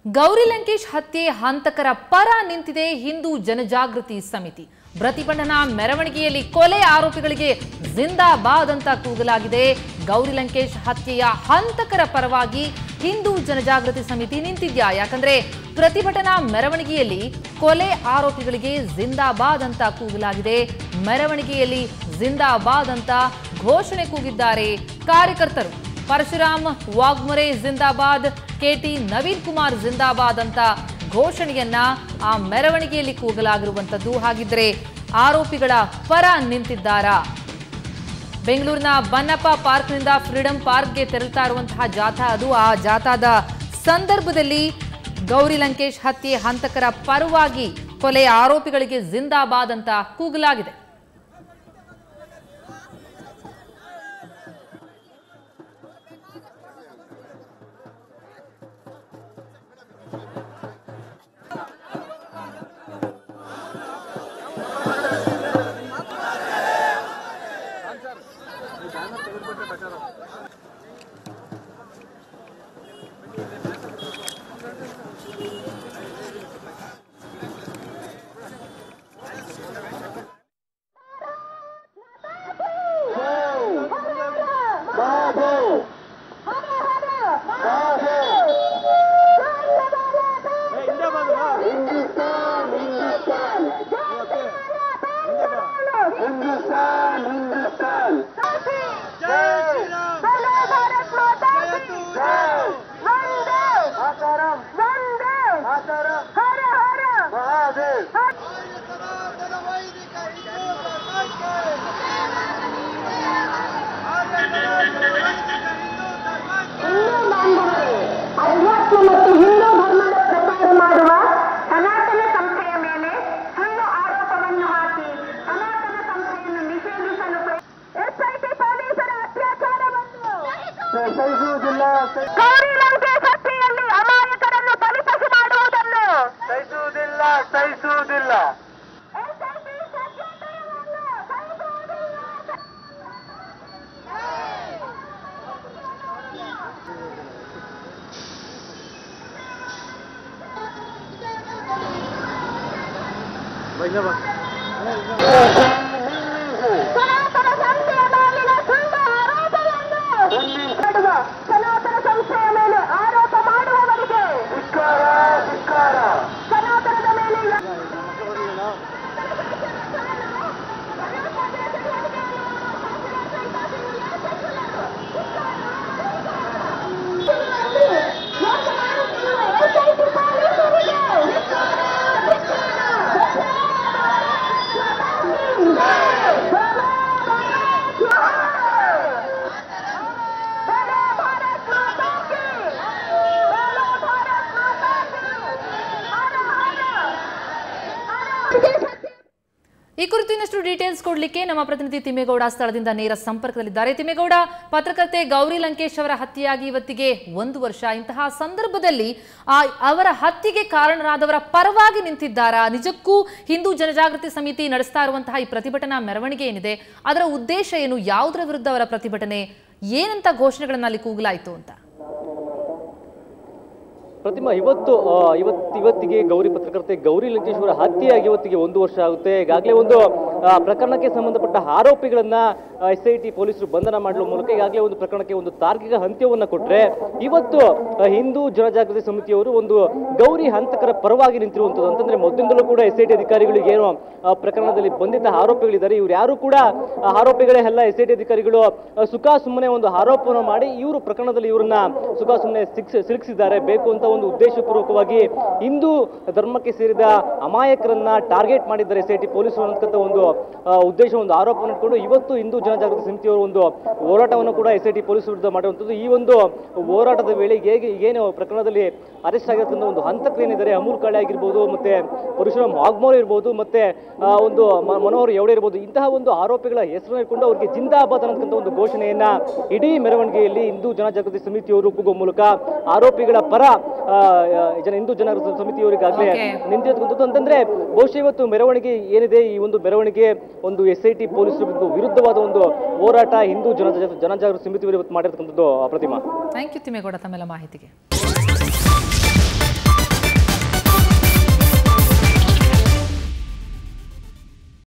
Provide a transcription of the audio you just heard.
ಗೌರಿ ಲಂಕೇಶ್ ಹತ್ಯೆ ಹಂತಕರ ಪರ ನಿಂತಿದೆ ಹಿಂದೂ ಜನಜಾಗೃತಿ ಸಮಿತಿ ಪ್ರತಿಭಟನಾ ಮೆರವಣಿಗೆಯಲ್ಲಿ ಕೊಲೆ ಆರೋಪಿಗಳಿಗೆ ಜಿಂದಾಬಾದ್ ಅಂತ ಕೂಗಲಾಗಿದೆ ಗೌರಿ ಲಂಕೇಶ್ ಹತ್ಯೆಯ ಹಂತಕರ ಪರವಾಗಿ ಹಿಂದೂ ಜನಜಾಗೃತಿ ಸಮಿತಿ ನಿಂತಿದ್ಯಾ ಯಾಕಂದ್ರೆ ಪ್ರತಿಭಟನಾ ಮೆರವಣಿಗೆಯಲ್ಲಿ ಕೊಲೆ ಆರೋಪಿಗಳಿಗೆ ಜಿಂದಾಬಾದ್ ಅಂತ ಕೂಗಲಾಗಿದೆ ಮೆರವಣಿಗೆಯಲ್ಲಿ ಜಿಂದಾಬಾದ್ ಅಂತ ಘೋಷಣೆ ಕೂಗಿದ್ದಾರೆ ಕಾರ್ಯಕರ್ತರು ಪರಶುರಾಮ್ ವಾಗ್ಮೊರೆ ಜಿಂದಾಬಾದ್ ಕೆಟಿ ನವೀನ್ ಕುಮಾರ್ ಜಿಂದಾಬಾದ್ ಅಂತ ಘೋಷಣೆಯನ್ನ ಆ ಮೆರವಣಿಗೆಯಲ್ಲಿ ಕೂಗಲಾಗಿರುವಂತದ್ದು ಹಾಗಿದ್ರೆ ಆರೋಪಿಗಳ ಪರ ನಿಂತಿದ್ದಾರಾ ಬೆಂಗಳೂರಿನ ಬನ್ನಪ್ಪ ಪಾರ್ಕ್ನಿಂದ ಫ್ರೀಡಂ ಪಾರ್ಕ್ಗೆ ತೆರಳುತ್ತಾ ಇರುವಂತಹ ಜಾಥಾ ಅದು ಆ ಜಾಥಾದ ಸಂದರ್ಭದಲ್ಲಿ ಗೌರಿ ಲಂಕೇಶ್ ಹತ್ಯೆ ಹಂತಕರ ಪರವಾಗಿ ಕೊಲೆಯ ಆರೋಪಿಗಳಿಗೆ ಜಿಂದಾಬಾದ್ ಅಂತ ಕೂಗಲಾಗಿದೆ हिंदुस्तान हिंदुस्तान जय श्री राम बोलो भारत माता जय की तू जय वंदे मातरम वंदे मातरम हर हर महादेव हर ಸನಾತನ ವೈದಿಕ ಹಿಂದೂ ಧರ್ಮಕ್ಕೆ ಆರ್ಯ ಸನಾತನ ವೈದಿಕ ಹಿಂದೂ ಧರ್ಮಕ್ಕೆ ಹಿಂದೂ ಬಾಂಧವರೇ ಅಧ್ಯಾತ್ಮ ಮತ್ತು ಹಿಂದೂ ಧರ್ಮದ ಪ್ರಚಾರ ಮಾಡುವ ಸನಾತನ ಸಂಸ್ಥೆಯ ಮೇಲೆ ಸುಳ್ಳು ಆರೋಪವನ್ನು ಹಾಕಿ ಸನಾತನ ಸಂಸ್ಥೆಯನ್ನು ನಿಷೇಧಿಸಲು ಎಸ್ಐಟಿ ಪೊಲೀಸರ ಅತ್ಯಾಚಾರವನ್ನು ಸಹಿಸುವುದಿಲ್ಲ ಗೌರಿ ಲಂಕೇಶ್ ಹತ್ಯೆಯಲ್ಲಿ ಅಮಾಯಕರನ್ನು ಬಲಿಪಶು ಮಾಡುವುದನ್ನು ಸಹಿಸುವುದಿಲ್ಲ ಸಹಿಸುವುದಿಲ್ಲ ಎಸ್ಐಟಿ ಅತ್ಯಾಚಾರವನ್ನು ಸಹಿಸುವುದಿಲ್ಲ. ಸನಾತನ ಸಂಸ್ಥೆಯ ಮೇಲಿನ ಸುಳ್ಳು ಆರೋಪವನ್ನು ಮಾಡುವ ಸನಾತನ ಸಂಸ್ಥೆಯ ಮೇಲೆ ಆರೋಪ ಮಾಡುವವರಿಗೆ ಧಿಕ್ಕಾರ ಧಿಕ್ಕಾರ ಸನಾತನದ ಮೇಲೆ ಈ ಕುರಿತು ಇನ್ನಷ್ಟು ಡೀಟೇಲ್ಸ್ ಕೊಡಲಿಕ್ಕೆ ನಮ್ಮ ಪ್ರತಿನಿಧಿ ತಿಮ್ಮೇಗೌಡ ಸ್ಥಳದಿಂದ ನೇರ ಸಂಪರ್ಕದಲ್ಲಿದ್ದಾರೆ ತಿಮ್ಮೇಗೌಡ ಪತ್ರಕರ್ತೆ ಗೌರಿ ಲಂಕೇಶ್ ಅವರ ಹತ್ಯೆಯಾಗಿ ಇವತ್ತಿಗೆ ಒಂದು ವರ್ಷ ಇಂತಹ ಸಂದರ್ಭದಲ್ಲಿ ಆ ಅವರ ಹತ್ಯೆಗೆ ಕಾರಣರಾದವರ ಪರವಾಗಿ ನಿಂತಿದ್ದಾರಾ ನಿಜಕ್ಕೂ ಹಿಂದೂ ಜನಜಾಗೃತಿ ಸಮಿತಿ ನಡೆಸ್ತಾ ಇರುವಂತಹ ಈ ಪ್ರತಿಭಟನಾ ಮೆರವಣಿಗೆ ಏನಿದೆ ಅದರ ಉದ್ದೇಶ ಏನು ಯಾವುದರ ವಿರುದ್ಧ ಅವರ ಪ್ರತಿಭಟನೆ ಏನಂತ ಘೋಷಣೆಗಳನ್ನ ಅಲ್ಲಿ ಕೂಗಲಾಯಿತು ಅಂತ ಪ್ರತಿಮಾ ಇವತ್ತು ಆ, ಇವತ್ತು ಇವತ್ತಿಗೆ ಗೌರಿ ಪತ್ರಕರ್ತೆ ಗೌರಿ ಲಂಕೇಶ್ವರ ಹತ್ಯೆಯಾಗಿ ಇವತ್ತಿಗೆ ಒಂದು ವರ್ಷ ಆಗುತ್ತೆ ಈಗಾಗಲೇ ಒಂದು ಆ, ಪ್ರಕರಣಕ್ಕೆ ಸಂಬಂಧಪಟ್ಟ ಆರೋಪಿಗಳನ್ನ ಎಸ್ ಐ ಟಿ ಪೊಲೀಸರು ಬಂಧನ ಮಾಡುವ ಮೂಲಕ ಈಗಾಗಲೇ ಒಂದು ಪ್ರಕರಣಕ್ಕೆ ಒಂದು ತಾರ್ಕಿಕ ಅಂತ್ಯವನ್ನ ಕೊಟ್ರೆ ಇವತ್ತು ಆ, ಹಿಂದೂ ಜನಜಾಗೃತಿ ಸಮಿತಿಯವರು ಒಂದು ಗೌರಿ ಹಂತಕರ ಪರವಾಗಿ ನಿಂತಿರುವಂಥದ್ದು ಅಂತಂದ್ರೆ ಮೊದಲಿಂದಲೂ ಕೂಡ ಎಸ್ ಐ ಟಿ ಅಧಿಕಾರಿಗಳಿಗೆ ಏನು ಆ, ಪ್ರಕರಣದಲ್ಲಿ ಬಂಧಿತ ಆರೋಪಿಗಳಿದ್ದಾರೆ ಇವ್ರು ಯಾರು ಕೂಡ ಆ, ಆರೋಪಿಗಳೇ ಅಲ್ಲ ಎಸ್ ಐ ಟಿ ಅಧಿಕಾರಿಗಳು ಆ, ಸುಖ ಸುಮ್ಮನೆ ಒಂದು ಆರೋಪವನ್ನು ಮಾಡಿ ಇವರು ಪ್ರಕರಣದಲ್ಲಿ ಇವರನ್ನ ಸುಖ ಸುಮ್ಮನೆ ಸಿಕ್ಸ್ ಸಿಲುಕಿಸಿದ್ದಾರೆ ಬೇಕು ಅಂತ ಒಂದು ಉದ್ದೇಶಪೂರ್ವಕವಾಗಿ ಹಿಂದೂ ಧರ್ಮಕ್ಕೆ ಸೇರಿದ ಅಮಾಯಕರನ್ನ ಟಾರ್ಗೆಟ್ ಮಾಡಿದ್ದಾರೆ ಎಸ್ ಐ ಟಿ ಪೊಲೀಸರು ಅನ್ನತಕ್ಕಂಥ ಒಂದು ಆ, ಉದ್ದೇಶ ಒಂದು ಆರೋಪವನ್ನು ಇಟ್ಕೊಂಡು ಇವತ್ತು ಹಿಂದೂ ಜನಜಾಗೃತಿ ಸಮಿತಿಯವರು ಒಂದು ಹೋರಾಟವನ್ನು ಕೂಡ ಎಸ್ ಐ ಟಿ ಪೊಲೀಸ್ ವಿರುದ್ಧ ಮಾಡಿರುವಂಥದ್ದು ಈ ಒಂದು ಹೋರಾಟದ ವೇಳೆ ಹೇಗೆ ಏನು ಪ್ರಕರಣದಲ್ಲಿ ಅರೆಸ್ಟ್ ಆಗಿರ್ತಕ್ಕಂಥ ಒಂದು ಹಂತಕರೇನಿದ್ದಾರೆ ಅಮೂಲ್ ಕಾಳೆ ಆಗಿರ್ಬೋದು ಮತ್ತೆ ಪರಶುರಾಮ್ ವಾಗ್ಮೋರ್ ಇರ್ಬೋದು ಮತ್ತೆ ಆ, ಒಂದು ಮ- ಮನೋಹರ್ ಎವಡೆ ಇರ್ಬೋದು ಇಂತಹ ಒಂದು ಆರೋಪಿಗಳ ಹೆಸರನ್ನು ಇಟ್ಕೊಂಡು ಅವರಿಗೆ ಜಿಂದಾಬಾದ್ ಅನ್ನತಕ್ಕಂಥ ಒಂದು ಘೋಷಣೆಯನ್ನ ಇಡೀ ಮೆರವಣಿಗೆಯಲ್ಲಿ ಹಿಂದೂ ಜನಜಾಗೃತಿ ಸಮಿತಿಯವರು ಕೂಗುವ ಮೂಲಕ ಆರೋಪಿಗಳ ಪರ ಆ, ಆ, ಜನ ಹಿಂದೂ ಜನರ ಸಮಿತಿಯವರಿಗಾಗಲೇ Okay. ನಿಂತಿರ್ತಕ್ಕಂಥದ್ದು ಅಂತಂದ್ರೆ ಬಹುಶಃ ಇವತ್ತು ಮೆರವಣಿಗೆ ಏನಿದೆ ಈ ಒಂದು ಮೆರವಣಿಗೆ ಒಂದು ಎಸ್ ಐ ಟಿ ಪೊಲೀಸರು ವಿರುದ್ಧವಾದ ಒಂದು ಹೋರಾಟ ಹಿಂದೂ ಜನ ಜನಜಾಗೃತಿ ಸಮಿತಿಯವರು ಇವತ್ತು ಮಾಡಿರ್ತಕ್ಕಂಥದ್ದು ಪ್ರತಿಮಾ ಥ್ಯಾಂಕ್ ಯು ತಿಮ್ಮೇಗೌಡ ತಮ್ಮೆಲ್ಲ ಮಾಹಿತಿಗೆ